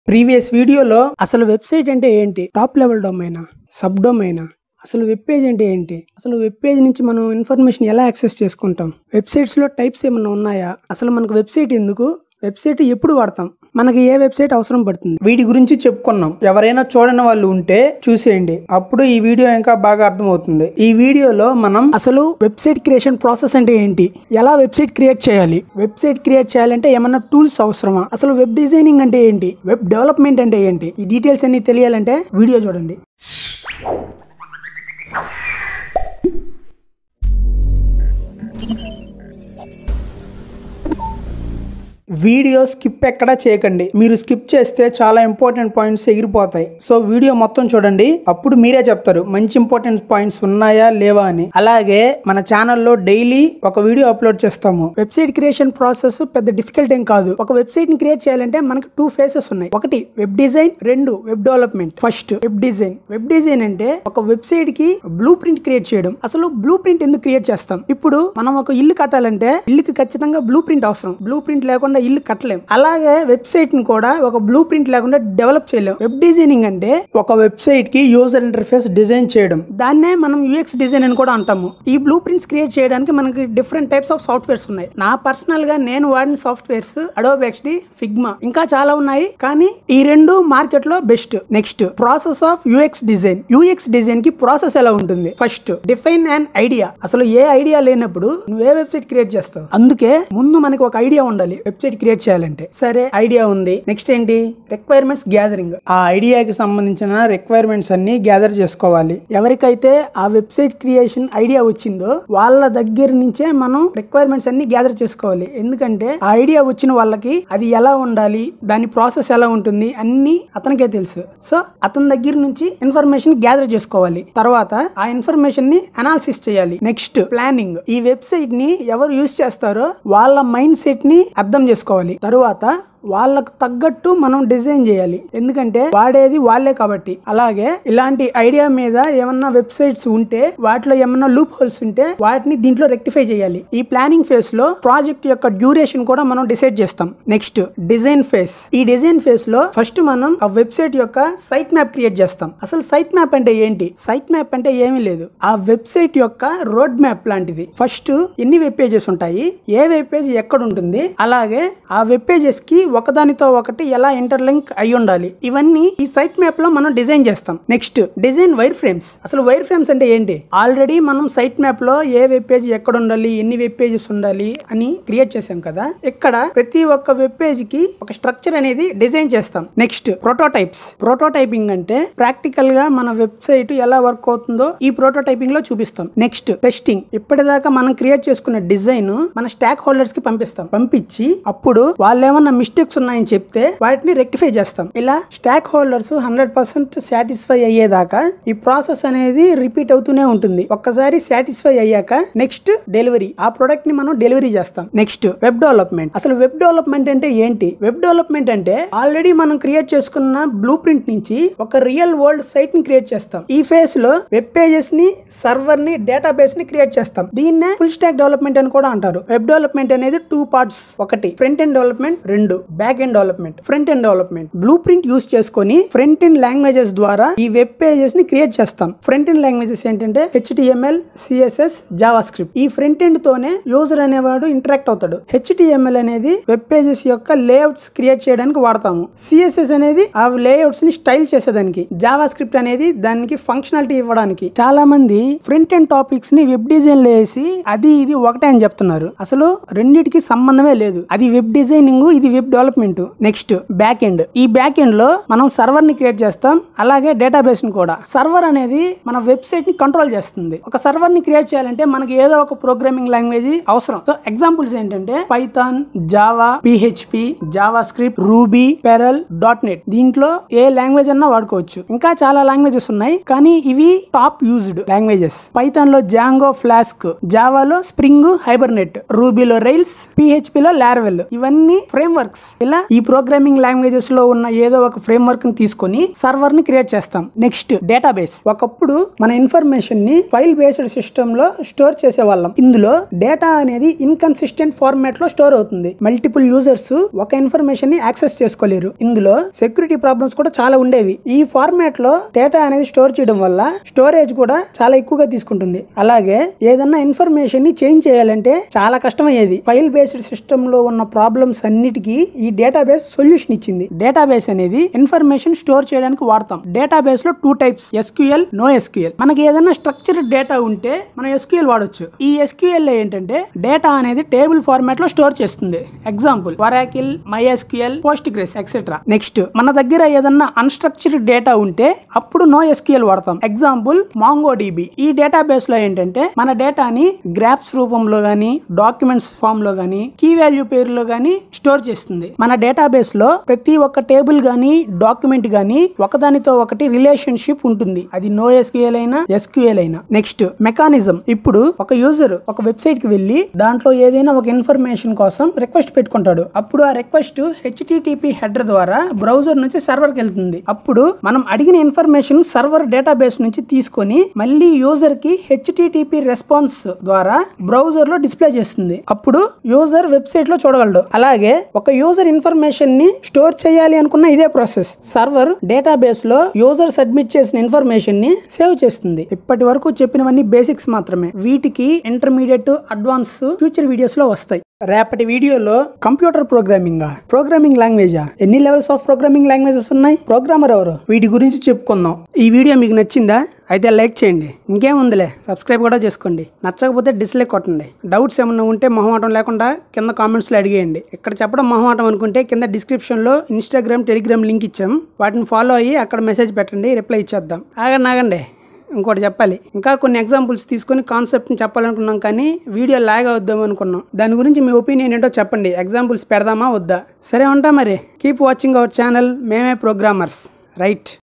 previous వీడియోలో అసలు website అంటే ఏంటి టాప్ లెవెల్ డొమైనా సబ్ డొమైనా అసలు వెబ్ పేజ్ అంటే ఏంటి అసలు వెబ్ పేజ్ నుంచి మనం ఇన్ఫర్మేషన్ ఎలా యాక్సెస్ చేసుకుంటాం వెబ్సైట్స్ లో టైప్స్ ఏమైనా ఉన్నాయా అసలు మనకు వెబ్సైట్ ఎందుకు వెబ్సైట్ ఎప్పుడు వాడతాం మనకి ఏ వెబ్సైట్ అవసరం పడుతుంది వీటి గురించి చెప్పుకున్నాం ఎవరైనా చూడని వాళ్ళు ఉంటే చూసేయండి అప్పుడు ఈ వీడియో ఇంకా బాగా అర్థమవుతుంది ఈ వీడియోలో మనం అసలు వెబ్సైట్ క్రియేషన్ ప్రాసెస్ అంటే ఏంటి ఎలా వెబ్సైట్ క్రియేట్ చేయాలి వెబ్సైట్ క్రియేట్ చేయాలంటే ఏమన్నా టూల్స్ అవసరమా అసలు వెబ్ డిజైనింగ్ అంటే ఏంటి వెబ్ డెవలప్మెంట్ అంటే ఏంటి ఈ డీటెయిల్స్ అన్ని తెలియాలంటే వీడియో చూడండి వీడియో స్కిప్ ఎక్కడా చేయకండి మీరు స్కిప్ చేస్తే చాలా ఇంపార్టెంట్ పాయింట్స్ ఎగిరిపోతాయి సో వీడియో మొత్తం చూడండి అప్పుడు మీరే చెప్తారు మంచి ఇంపార్టెంట్ పాయింట్స్ ఉన్నాయా లేవా అని అలాగే మన ఛానల్లో డైలీ ఒక వీడియో అప్లోడ్ చేస్తాము వెబ్సైట్ క్రియేషన్ ప్రాసెస్ పెద్ద డిఫికల్ట్ ఏం కాదు ఒక వెబ్సైట్ ని క్రియేట్ చేయాలంటే మనకి టూ ఫేసెస్ ఉన్నాయి ఒకటి వెబ్ డిజైన్ రెండు web development first web design web design అంటే ఒక వెబ్సైట్ కి బ్లూ ప్రింట్ క్రియేట్ చేయడం అసలు బ్లూ ప్రింట్ ఎందుకు క్రియేట్ చేస్తాం ఇప్పుడు మనం ఒక ఇల్లు కట్టాలంటే ఇల్లుకి ఖచ్చితంగా బ్లూ ప్రింట్ అవసరం బ్లూ ప్రింట్ లేకుండా ఇల్లు కట్టలేం అలాగే వెబ్సైట్ ని కూడా ఒక బ్లూ ప్రింట్ లేకుండా డెవలప్ చేయలేం వెబ్ డిజైనింగ్ అంటే ఒక వెబ్సైట్ కి యూజర్ ఇంటర్ఫేస్ డిజైన్ చేయడం దాన్నే మనం యూఎక్స్ డిజైన్ అని కూడా అంటాము ఈ బ్లూ ప్రింట్స్ క్రియేట్ చేయడానికి మనకి డిఫరెంట్ టైప్స్ ఆఫ్ సాఫ్ట్వేర్స్ ఉన్నాయి నా పర్సనల్ గా నేను వాడిన సాఫ్ట్వేర్స్ అడోబ్ ఎక్స్డి ఫిగ్మా ఇంకా చాలా ఉన్నాయి కానీ ఈ రెండు మార్కెట్ లో best next process of UX design UX design కి ప్రాసెస్ ఎలా ఉంటుంది ఫస్ట్ డిఫైన్ అండ్ ఐడియా అసలు ఏ ఐడియా లేనప్పుడు నువ్వు ఏ వెబ్సైట్ క్రియేట్ చేస్తావు అందుకే ముందు మనకి ఒక ఐడియా ఉండాలి వెబ్సైట్ క్రియేట్ చేయాలంటే సరే ఐడియా ఉంది నెక్స్ట్ ఏంటి రిక్వైర్మెంట్స్ గ్యాదరింగ్ ఆ ఐడియాకి సంబంధించిన రిక్వైర్మెంట్స్ అన్ని గ్యాదర్ చేసుకోవాలి ఎవరికైతే ఆ వెబ్సైట్ క్రియేషన్ ఐడియా వచ్చిందో వాళ్ళ దగ్గర నుంచే మనం రిక్వైర్మెంట్స్ అన్ని గ్యాదర్ చేసుకోవాలి ఎందుకంటే ఆ ఐడియా వచ్చిన వాళ్ళకి అది ఎలా ఉండాలి దాని ప్రాసెస్ ఎలా ఉంటుంది అన్ని అతనికే తెలుసు సో అతని దగ్గర నుంచి ఇన్ఫర్మేషన్ గ్యాదర్ చేసుకోవాలి తర్వాత ఆ ఇన్ఫర్మేషన్ ని అనాలిసిస్ చేయాలి నెక్స్ట్ ప్లానింగ్ ఈ వెబ్సైట్ ని ఎవరు యూజ్ చేస్తారో వాళ్ళ మైండ్ సెట్ ని అర్థం చేసుకోవాలి తరువాత వాళ్ళకు తగ్గట్టు మనం డిజైన్ చేయాలి ఎందుకంటే వాడేది వాళ్ళే కాబట్టి అలాగే ఇలాంటి ఐడియా మీద ఏమన్నా వెబ్సైట్స్ ఉంటే వాటిలో ఏమన్నా లూప్ హోల్స్ ఉంటే వాటిని దీంట్లో రెక్టిఫై చేయాలి ఈ ప్లానింగ్ ఫేజ్ లో ప్రాజెక్ట్ యొక్క డ్యూరేషన్ కూడా మనం డిసైడ్ చేస్తాం నెక్స్ట్ డిజైన్ ఫేజ్ ఈ డిజైన్ ఫేజ్ లో ఫస్ట్ మనం ఆ వెబ్సైట్ యొక్క సైట్ మ్యాప్ క్రియేట్ చేస్తాం అసలు సైట్ మ్యాప్ అంటే ఏంటి సైట్ మ్యాప్ అంటే ఏమీ లేదు ఆ వెబ్సైట్ యొక్క రోడ్ మ్యాప్ లాంటిది ఫస్ట్ ఎన్ని వెబ్ పేజెస్ ఉంటాయి ఏ వెబ్ పేజ్ ఎక్కడ ఉంటుంది అలాగే ఆ వెబ్ పేజెస్ కి ఒకదానితో ఒకటి ఎలా ఇంటర్లింక్ అయి ఉండాలి ఇవన్నీ ఈ సైట్ మ్యాప్ లో మనం డిజైన్ చేస్తాం నెక్స్ట్ డిజైన్ వైర్ ఫ్రేమ్స్ అసలు వైర్ ఫ్రేమ్స్ అంటే ఏంటి ఆల్రెడీ మనం సైట్ మ్యాప్ లో ఏ వెబ్ పేజ్ ఎక్కడ ఉండాలి ఎన్ని వెబ్ పేజెస్ ఉండాలి అని క్రియేట్ చేసాం కదా ఇక్కడ ప్రతి ఒక్క వెబ్ పేజ్ కి ఒక స్ట్రక్చర్ అనేది డిజైన్ చేస్తాం నెక్స్ట్ ప్రోటోటైప్స్ ప్రోటోటైపింగ్ అంటే ప్రాక్టికల్ గా మన వెబ్సైట్ ఎలా వర్క్ అవుతుందో ఈ ప్రోటోటైపింగ్ లో చూపిస్తాం నెక్స్ట్ టెస్టింగ్ ఇప్పటిదాకా మనం క్రియేట్ చేసుకున్న డిజైన్ మన స్టాక్ హోల్డర్స్ కి పంపిస్తాం పంపించి అప్పుడు వాళ్ళు ఏమన్నా మిస్టేక్స్ ఉన్నాయని చెప్తే వాటిని రెక్టిఫై చేస్తాం ఇలా stakeholders hundred percent satisfy అయ్యేదాకా ఈ ప్రాసెస్ అనేది రిపీట్ అవుతూనే ఉంటుంది ఒక్కసారి సాటిస్ఫై అయ్యాక నెక్స్ట్ డెలివరీ ఆ ప్రొడక్ట్ ని మనం డెలివరీ చేస్తాం నెక్స్ట్ వెబ్ డెవలప్మెంట్ అసలు వెబ్ డెవలప్మెంట్ అంటే ఏంటి వెబ్ డెవలప్మెంట్ అంటే ఆల్రెడీ మనం క్రియేట్ చేసుకున్న బ్లూ ప్రింట్ నుంచి ఒక రియల్ వరల్డ్ సైట్ ని క్రియేట్ చేస్తాం ఈ ఫేస్ లో వెబ్ పేజెస్ ని సర్వర్ ని డేటాబేస్ ని క్రియేట్ చేస్తాం దీన్నే ఫుల్ స్టాక్ డెవలప్మెంట్ అని కూడా అంటారు వెబ్ డెవలప్మెంట్ అనేది టూ పార్ట్స్ ఒకటి ఫ్రంట్ ఎండ్ డెవలప్మెంట్ రెండు back end development front end development blueprint use చేసుకొని ఫ్రంట్ ఎండ్ లాంగ్వేజెస్ ద్వారా ఈ వెబ్ పేజెస్ ని క్రియేట్ చేస్తాం ఫ్రంట్ ఎండ్ లాంగ్వేజెస్ ఏంటంటే హెచ్టిఎంఎల్ సిఎస్ఎస్ జావా స్క్రిప్ట్ ఈ ఫ్రంట్ ఎండ్ తోనే యూజర్ అనేవాడు ఇంటరాక్ట్ అవుతాడు హెచ్టిఎంఎల్ అనేది వెబ్ పేజెస్ యొక్క లేఅవుట్స్ క్రియేట్ చేయడానికి వాడతాము సిఎస్ఎస్ అనేది ఆ లేఅవుట్స్ ని స్టైల్ చేసేదానికి జావా స్క్రిప్ట్ అనేది దానికి ఫంక్షనాలిటీ ఇవ్వడానికి చాలా మంది ఫ్రంట్ ఎండ్ టాపిక్స్ ని వెబ్ డిజైన్ లో వేసి అది ఇది ఒకటే అని చెప్తున్నారు అసలు రెండిటికి సంబంధమే లేదు అది వెబ్ డిజైనింగ్ ఇది web development next back end ఈ బ్యాక్ ఎండ్ లో మనం సర్వర్ ని క్రియేట్ చేస్తాం అలాగే డేటాబేస్ ని కూడా సర్వర్ అనేది మన వెబ్సైట్ ని కంట్రోల్ చేస్తుంది ఒక సర్వర్ ని క్రియేట్ చేయాలంటే మనకి ఏదో ఒక ప్రోగ్రామింగ్ లాంగ్వేజ్ అవసరం సో ఎగ్జాంపుల్స్ ఏంటంటే Python Java PHP JavaScript Ruby Perl dot net దీంట్లో ఏ లాంగ్వేజ్ అన్నా వాడుకోవచ్చు ఇంకా చాలా లాంగ్వేజెస్ ఉన్నాయి కానీ ఇవి టాప్ యూజ్డ్ లాంగ్వేజెస్ పైథాన్ లో జాంగో ఫ్లాస్క్ జావాలో స్ప్రింగ్ హైబర్నెట్ రూబీలో రైల్స్ పిహెచ్పిలో లార్వెల్ ఇవన్నీ ఫ్రేమ్ వర్క్స్ ఇలా ఈ ప్రోగ్రామింగ్ లాంగ్వేజెస్ లో ఉన్న ఏదో ఒక ఫ్రేమ్ వర్క్ ని తీసుకొని సర్వర్ ని క్రియేట్ చేస్తాం నెక్స్ట్ డేటాబేస్ ఒకప్పుడు మన ఇన్ఫర్మేషన్ ని ఫైల్ బేస్డ్ సిస్టమ్ లో స్టోర్ చేసేవాళ్ళం ఇందులో డేటా అనేది ఇన్కన్సిస్టెంట్ ఫార్మాట్ లో స్టోర్ అవుతుంది మల్టిపుల్ యూజర్స్ ఒక ఇన్ఫర్మేషన్ ని యాక్సెస్ చేసుకోలేరు ఇందులో సెక్యూరిటీ ప్రాబ్లమ్స్ కూడా చాలా ఉండేవి ఈ ఫార్మాట్ లో డేటా అనేది స్టోర్ చేయడం వల్ల స్టోరేజ్ కూడా చాలా ఎక్కువగా తీసుకుంటుంది అలాగే ఏదన్నా ఇన్ఫర్మేషన్ ని చేంజ్ చేయాలంటే చాలా కష్టమయ్యేది ఫైల్ బేస్డ్ సిస్టమ్ లో ఉన్న ప్రాబ్లమ్స్ అన్నిటికీ ఈ డేటాబేస్ సొల్యూషన్ ఇచ్చింది డేటాబేస్ అనేది ఇన్ఫర్మేషన్ స్టోర్ చేయడానికి వాడతాం డేటాబేస్ లో two types SQL NoSQL మనకి ఏదైనా స్ట్రక్చర్డ్ డేటా ఉంటే మనం ఎస్క్యూఎల్ వాడొచ్చు ఈ ఎస్క్యూఎల్ ఏంటంటే డేటా అనేది టేబుల్ ఫార్మాట్ లో స్టోర్ చేస్తుంది example Oracle MySQL Postgres etcetera next మన దగ్గర ఏదన్నా అన్స్ట్రక్చర్డ్ డేటా ఉంటే అప్పుడు నో ఎస్క్యూఎల్ వాడతాం ఎగ్జాంపుల్ మాంగో డిబి ఈ డేటాబేస్ లో ఏంటంటే మన డేటాని గ్రాఫ్స్ రూపంలో గానీ డాక్యుమెంట్స్ ఫామ్ లో గానీ కీ వాల్యూ పేరులో గానీ స్టోర్ చేస్తుంది మన డేటాబేస్ లో ప్రతి ఒక్క టేబుల్ గానీ డాక్యుమెంట్ గానీ ఒకదానితో ఒకటి రిలేషన్షిప్ ఉంటుంది అది నో ఎస్క్యూఎల్ అయినా ఎస్క్యూఎల్ అయినా నెక్స్ట్ మెకానిజం ఇప్పుడు ఒక యూజర్ ఒక వెబ్సైట్ కి వెళ్ళి దాంట్లో ఏదైనా ఒక ఇన్ఫర్మేషన్ కోసం రిక్వెస్ట్ పెట్టుకుంటాడు అప్పుడు ఆ రిక్వెస్ట్ హెచ్టిటిపి హెడర్ ద్వారా బ్రౌజర్ నుంచి సర్వర్ కి వెళ్తుంది అప్పుడు మనం అడిగిన ఇన్ఫర్మేషన్ సర్వర్ డేటాబేస్ నుంచి తీసుకొని మళ్ళీ యూజర్ కి హెచ్టిటిపి రెస్పాన్స్ ద్వారా బ్రౌజర్ లో డిస్ప్లే చేస్తుంది అప్పుడు యూజర్ వెబ్సైట్ లో చూడగలడు అలాగే ఒక యూజర్ ఇన్ఫర్మేషన్ ని స్టోర్ చేయాలి అనుకున్న ఇదే ప్రాసెస్ సర్వర్ డేటాబేస్ లో యూజర్ సబ్మిట్ చేసిన ఇన్ఫర్మేషన్ ని సేవ్ చేస్తుంది ఇప్పటి వరకు చెప్పినవన్నీ బేసిక్స్ మాత్రమే వీటికి ఇంటర్మీడియట్ అడ్వాన్స్ ఫ్యూచర్ వీడియోస్ లో వస్తాయి రేపటి వీడియోలో కంప్యూటర్ ప్రోగ్రామింగ్ ప్రోగ్రామింగ్ లాంగ్వేజా ఎన్ని లెవెల్స్ ఆఫ్ ప్రోగ్రామింగ్ లాంగ్వేజెస్ ఉన్నాయి ప్రోగ్రామర్ ఎవరు వీటి గురించి చెప్పుకుందాం ఈ వీడియో మీకు నచ్చిందా అయితే లైక్ చేయండి ఇంకేముందిలే సబ్స్క్రైబ్ కూడా చేసుకోండి నచ్చకపోతే డిస్లైక్ కొట్టండి డౌట్స్ ఏమన్నా ఉంటే మొహమాటం లేకుండా కింద కామెంట్స్లో అడిగేయండి ఇక్కడ చెప్పడం మొహమాటం అనుకుంటే కింద డిస్క్రిప్షన్లో ఇన్స్టాగ్రామ్ టెలిగ్రామ్ లింక్ ఇచ్చాం వాటిని ఫాలో అయ్యి అక్కడ మెసేజ్ పెట్టండి రిప్లై ఇచ్చేద్దాం ఆగండి ఆగండి ఇంకోటి చెప్పాలి ఇంకా కొన్ని ఎగ్జాంపుల్స్ తీసుకొని కాన్సెప్ట్ని చెప్పాలనుకున్నాం కానీ వీడియో లాగ్ అవుద్దాం అనుకున్నాం దాని గురించి మీ ఒపీనియన్ ఏంటో చెప్పండి ఎగ్జాంపుల్స్ పెడదామా వద్దా సరే ఉంటా మరి కీప్ వాచింగ్ అవర్ ఛానల్ మేమే ప్రోగ్రామర్స్ రైట్